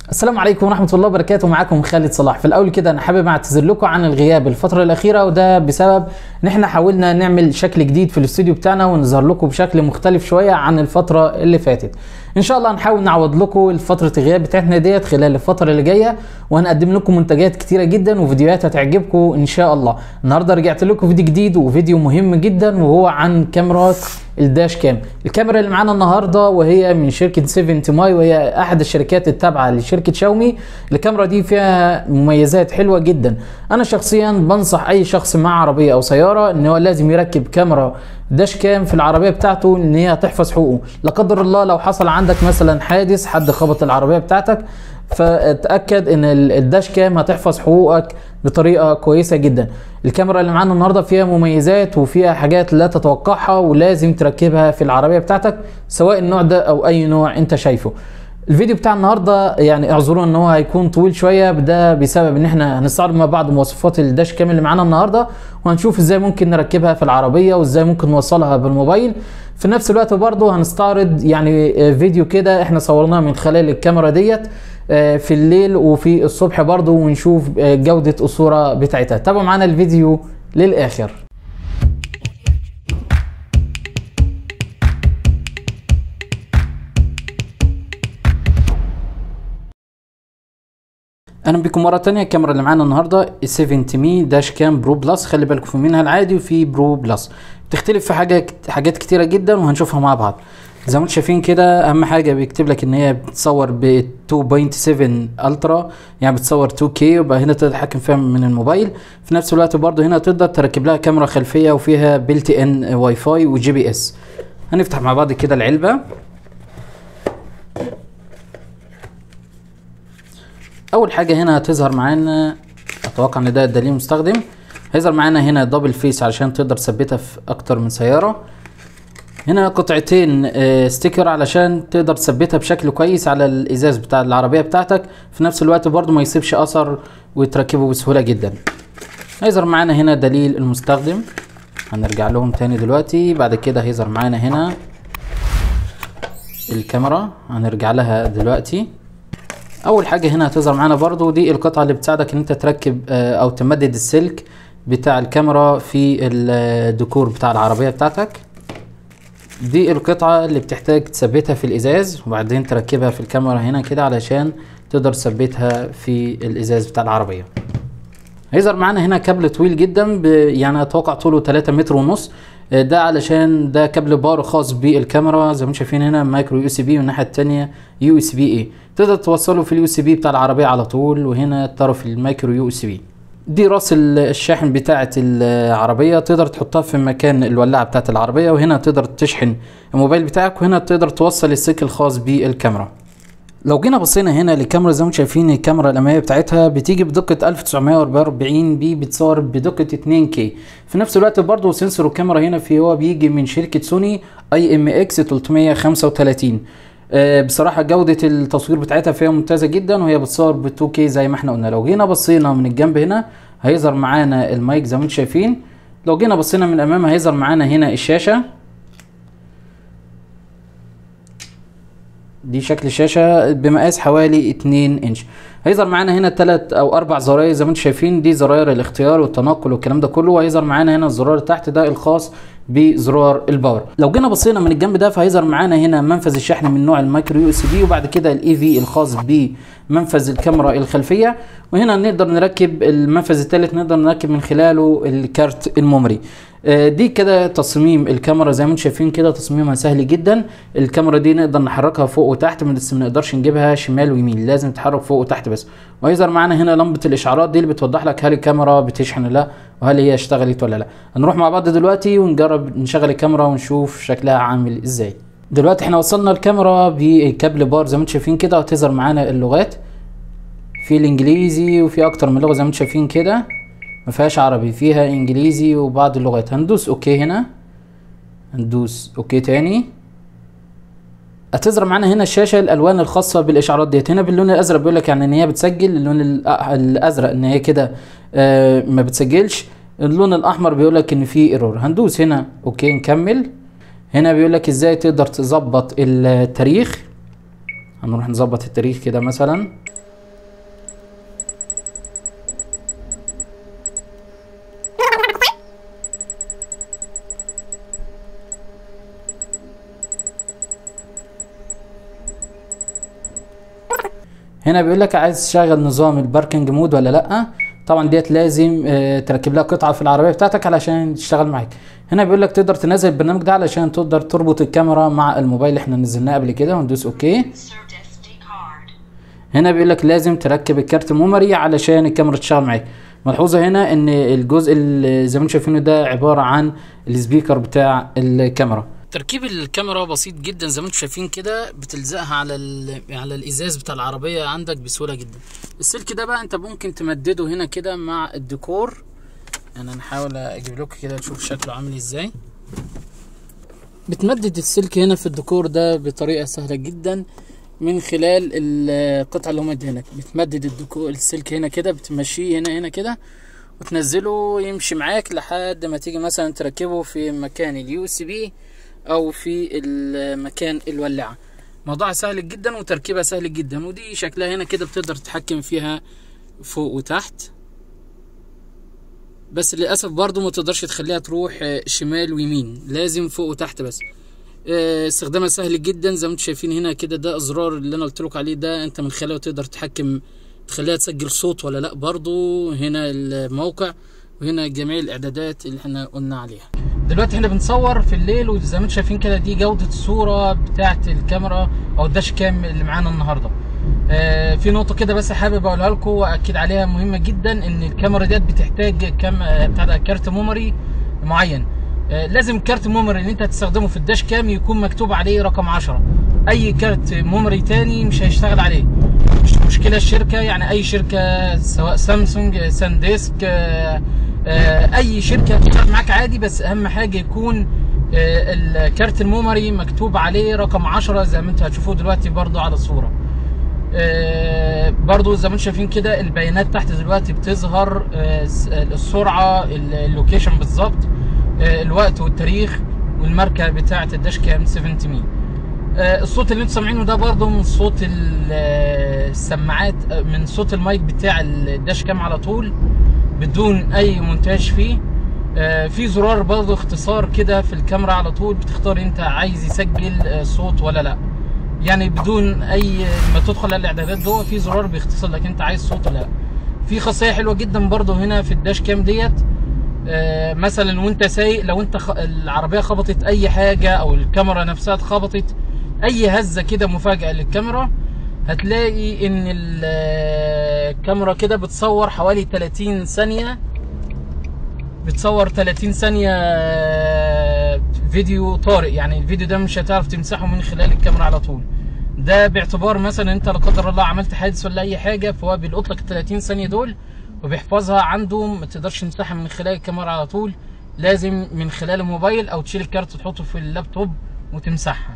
السلام عليكم ورحمة الله وبركاته معاكم خالد صلاح في الأول كده أنا حابب أعتذر لكم عن الغياب الفترة الأخيرة وده بسبب إن إحنا حاولنا نعمل شكل جديد في الاستوديو بتاعنا ونظهر لكم بشكل مختلف شوية عن الفترة اللي فاتت إن شاء الله هنحاول نعوض لكم الفترة الغياب بتاعتنا ديت خلال الفترة اللي جاية وهنقدم لكم منتجات كتيرة جدا وفيديوهات هتعجبكم إن شاء الله النهاردة رجعت لكم فيديو جديد وفيديو مهم جدا وهو عن كاميرات الداش كام الكاميرا اللي معانا النهارده وهي من شركه 70 ماي وهي احد الشركات التابعه لشركه شاومي الكاميرا دي فيها مميزات حلوه جدا انا شخصيا بنصح اي شخص مع عربيه او سياره ان هو لازم يركب كاميرا داش كام في العربيه بتاعته ان هي تحفظ حقوقه لا قدر الله لو حصل عندك مثلا حادث حد خبط العربيه بتاعتك فتاكد ان الداش كام هتحفظ حقوقك بطريقه كويسه جدا الكاميرا اللي معانا النهارده فيها مميزات وفيها حاجات لا تتوقعها ولازم تركبها في العربيه بتاعتك سواء النوع ده او اي نوع انت شايفه الفيديو بتاع النهارده يعني اعذرونا ان هو هيكون طويل شويه ده بسبب ان احنا هنستعرض مع بعض مواصفات الداش كام اللي معانا النهارده وهنشوف ازاي ممكن نركبها في العربيه وازاي ممكن نوصلها بالموبايل في نفس الوقت برضه هنستعرض يعني فيديو كده احنا صورناه من خلال الكاميرا ديت في الليل وفي الصبح برضه ونشوف جودة الصورة بتاعتها تابعوا معانا الفيديو للآخر اهلا بكم مره تانية الكاميرا اللي معانا النهارده 70 مي داش كام برو بلس خلي بالكم في منها العادي وفي برو بلس بتختلف في حاجه حاجات كتيره جدا وهنشوفها مع بعض زي ما انتم شايفين كده اهم حاجه بيكتب لك ان هي بتصور ب 2.7 الترا يعني بتصور 2K وبقى هنا تقدر تتحكم فيها من الموبايل في نفس الوقت برضه هنا تقدر تركب لها كاميرا خلفيه وفيها بيلت ان واي فاي وجي بي اس هنفتح مع بعض كده العلبه اول حاجه هنا هتظهر معانا اتوقع ان ده دليل مستخدم هيظهر معانا هنا دبل فيس علشان تقدر تثبتها في اكتر من سياره هنا قطعتين ستيكر علشان تقدر تثبتها بشكل كويس على الازاز بتاع العربيه بتاعتك في نفس الوقت برضو ما يسيبش اثر وتركبه بسهوله جدا هيظهر معانا هنا دليل المستخدم هنرجع لهم تاني دلوقتي بعد كده هيظهر معانا هنا الكاميرا هنرجع لها دلوقتي اول حاجه هنا هتظهر معانا برضو دي القطعه اللي بتساعدك ان انت تركب او تمدد السلك بتاع الكاميرا في الديكور بتاع العربيه بتاعتك دي القطعة اللي بتحتاج تثبتها في الإزاز وبعدين تركبها في الكاميرا هنا كده علشان تقدر تثبتها في الإزاز بتاع العربية هيظهر معانا هنا كابل طويل جدا يعني أتوقع طوله 3 متر ونص ده علشان ده كابل بار خاص بالكاميرا زي ما انتم شايفين هنا مايكرو يو اس بي والناحية التانية يو اس بي اي تقدر توصله في اليو اس بي بتاع العربية على طول وهنا طرف المايكرو يو اس بي دي راس الشاحن بتاعة العربية تقدر تحطها في مكان الولاعة بتاعة العربية وهنا تقدر تشحن الموبايل بتاعك وهنا تقدر توصل السلك الخاص بالكاميرا لو جينا بصينا هنا للكاميرا زي ما انتم شايفين الكاميرا الاماميه بتاعتها بتيجي بدقه 1944 بي بتصور بدقه 2 كي في نفس الوقت برضه سنسور الكاميرا هنا في هو بيجي من شركه سوني اي ام اكس 335 أه بصراحه جوده التصوير بتاعتها فيها ممتازه جدا وهي بتصور ب 2 كي زي ما احنا قلنا لو جينا بصينا من الجنب هنا هيظهر معانا المايك زي ما انتم شايفين لو جينا بصينا من الامام هيظهر معانا هنا الشاشه دي شكل الشاشه بمقاس حوالي 2 انش هيظهر معانا هنا ثلاث او اربع زراير زي ما انتم شايفين دي زراير الاختيار والتنقل والكلام ده كله وهيظهر معانا هنا الزرار اللي تحت ده الخاص بزرار الباور لو جينا بصينا من الجنب ده فهيظهر معانا هنا منفذ الشحن من نوع المايكرو يو اس بي وبعد كده الاي في الخاص بمنفذ الكاميرا الخلفيه وهنا نقدر نركب المنفذ الثالث نقدر نركب من خلاله الكارت الميموري دي كده تصميم الكاميرا زي ما انتم شايفين كده تصميمها سهل جدا الكاميرا دي نقدر نحركها فوق وتحت بس ما نقدرش نجيبها شمال ويمين لازم تتحرك فوق وتحت بس وهيظهر معانا هنا لمبه الاشعارات دي اللي بتوضح لك هل الكاميرا بتشحن ولا لا وهل هي اشتغلت ولا لا هنروح مع بعض دلوقتي ونجرب نشغل الكاميرا ونشوف شكلها عامل ازاي دلوقتي احنا وصلنا الكاميرا بكابل بار زي ما انتم شايفين كده وهتظهر معانا اللغات في الانجليزي وفي اكتر من لغه زي ما انتم شايفين كده ما فيهاش عربي فيها انجليزي وبعض اللغات هندوس اوكي هنا هندوس اوكي تاني هتظهر معانا هنا الشاشه الالوان الخاصه بالاشعارات ديت هنا باللون الازرق بيقول لك يعني ان هي بتسجل اللون الازرق ان هي كده آه ما بتسجلش اللون الاحمر بيقول لك ان في ايرور هندوس هنا اوكي نكمل هنا بيقول لك ازاي تقدر تظبط التاريخ هنروح نظبط التاريخ كده مثلا هنا بيقول لك عايز تشغل نظام الباركنج مود ولا لا طبعا ديت لازم آه، تركب لها قطعه في العربيه بتاعتك علشان تشتغل معاك هنا بيقول لك تقدر تنزل البرنامج ده علشان تقدر تربط الكاميرا مع الموبايل اللي احنا نزلناه قبل كده وندوس اوكي Insert SD card. هنا بيقول لك لازم تركب الكارت الميموري علشان الكاميرا تشتغل معاك ملحوظه هنا ان الجزء اللي زي ما انتم شايفينه ده عباره عن السبيكر بتاع الكاميرا تركيب الكاميرا بسيط جدا زي ما انتم شايفين كده بتلزقها على ال... على الازاز بتاع العربيه عندك بسهوله جدا السلك ده بقى انت ممكن تمدده هنا كده مع الديكور انا نحاول اجيب لكم كده تشوف شكله عامل ازاي بتمدد السلك هنا في الديكور ده بطريقه سهله جدا من خلال القطعه اللي هم ادينك بتمدد الديكور السلك هنا كده بتمشيه هنا هنا كده وتنزله يمشي معاك لحد ما تيجي مثلا تركبه في مكان اليو اس بي او في المكان الولاعه موضوعها سهل جدا وتركيبها سهل جدا ودي شكلها هنا كده بتقدر تتحكم فيها فوق وتحت بس للاسف برضو ما تقدرش تخليها تروح آه، شمال ويمين لازم فوق وتحت بس آه، استخدامها سهل جدا زي ما انتم شايفين هنا كده ده ازرار اللي انا قلت لكم عليه ده انت من خلاله تقدر تحكم تخليها تسجل صوت ولا لا برضو هنا الموقع وهنا جميع الاعدادات اللي احنا قلنا عليها دلوقتي احنا بنصور في الليل وزي ما انتم شايفين كده دي جودة الصورة بتاعة الكاميرا او الداش كام اللي معانا النهاردة آه، في نقطة كده بس حابب اقولها لكم واكد عليها مهمة جدا ان الكاميرا ديت بتحتاج كام آه، بتاع ده كارت ميموري معين آه، لازم الكارت الميموري اللي انت هتستخدمه في الداش كام يكون مكتوب عليه رقم 10 اي كارت ميموري تاني مش هيشتغل عليه مش مشكلة الشركة يعني اي شركة سواء سامسونج سانديسك آه، آه، اي شركة هتشتغل معاك عادي بس اهم حاجة يكون آه، الكارت الميموري مكتوب عليه رقم 10 زي ما انتوا هتشوفوه دلوقتي برضو على الصورة آه، برضو زي ما انتم شايفين كده البيانات تحت دلوقتي بتظهر آه، س- السرعه ال- اللوكيشن بالظبط آه، الوقت والتاريخ والماركه بتاعه الداش كام 70 مي آه، الصوت اللي انتم سامعينه ده برضو من صوت ال- آه، السماعات آه، من صوت المايك بتاع الداش كام على طول بدون اي مونتاج فيه آه، في زرار برضو اختصار كده في الكاميرا على طول بتختار انت عايز يسجل آه، صوت ولا لا يعني بدون اي ما تدخل على الاعدادات جوه في زرار بيختصر لك انت عايز صوت ولا لا في خاصيه حلوه جدا برضو هنا في الداش كام ديت آه، مثلا وانت سايق لو انت خ... العربيه خبطت اي حاجه او الكاميرا نفسها اتخبطت اي هزه كده مفاجاه للكاميرا هتلاقي ان ال- آه، الكاميرا كده بتصور حوالي 30 ثانيه بتصور 30 ثانية آه، فيديو طارئ يعني الفيديو ده مش هتعرف تمسحه من خلال الكاميرا على طول ده باعتبار مثلا انت لا قدر الله عملت حادث ولا اي حاجة فهو بيلقط لك ال 30 ثانية دول وبيحفظها عنده ما تقدرش تمسحها من خلال الكاميرا على طول لازم من خلال الموبايل او تشيل الكارت وتحطه في اللابتوب وتمسحها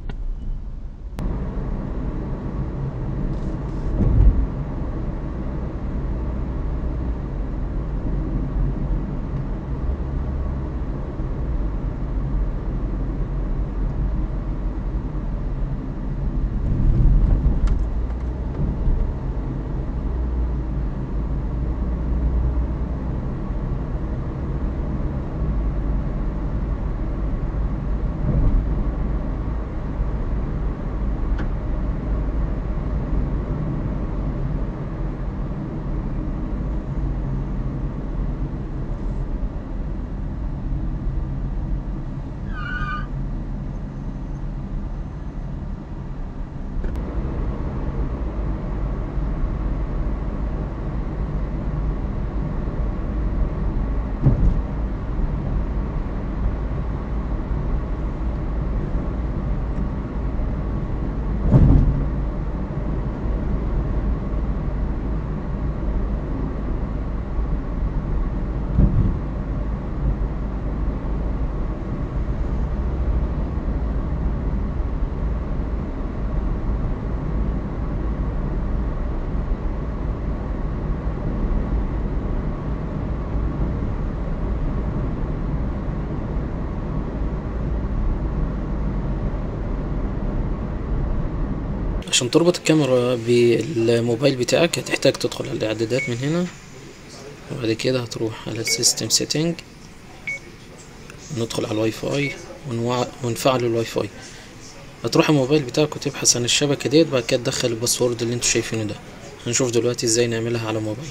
عشان تربط الكاميرا بالموبايل بتاعك هتحتاج تدخل على الاعدادات من هنا وبعد كده هتروح على السيستم سيتنج ندخل على الواي فاي ونوع- ونفعل الواي فاي هتروح الموبايل بتاعك وتبحث عن الشبكة ديت بعد كده تدخل الباسورد اللي انتوا شايفينه ده هنشوف دلوقتي ازاي نعملها على موبايل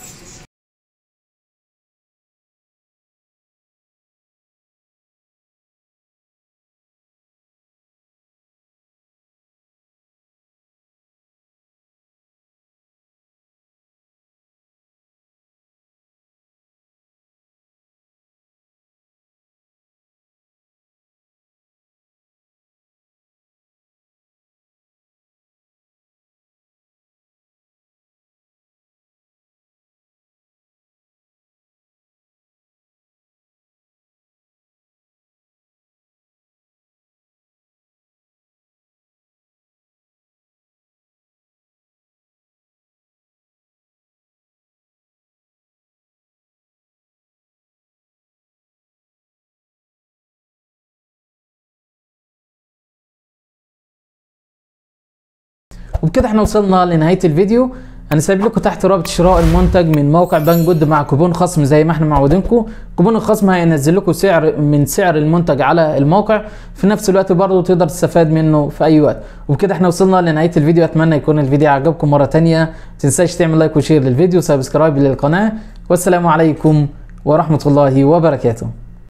وبكده احنا وصلنا لنهايه الفيديو انا سايب لكم تحت رابط شراء المنتج من موقع بنك جود مع كوبون خصم زي ما احنا معودينكم كوبون الخصم هينزل لكم سعر من سعر المنتج على الموقع في نفس الوقت برضه تقدر تستفاد منه في اي وقت وبكده احنا وصلنا لنهايه الفيديو اتمنى يكون الفيديو عجبكم مره تانية ما تنساش تعمل لايك وشير للفيديو وسبسكرايب للقناه والسلام عليكم ورحمه الله وبركاته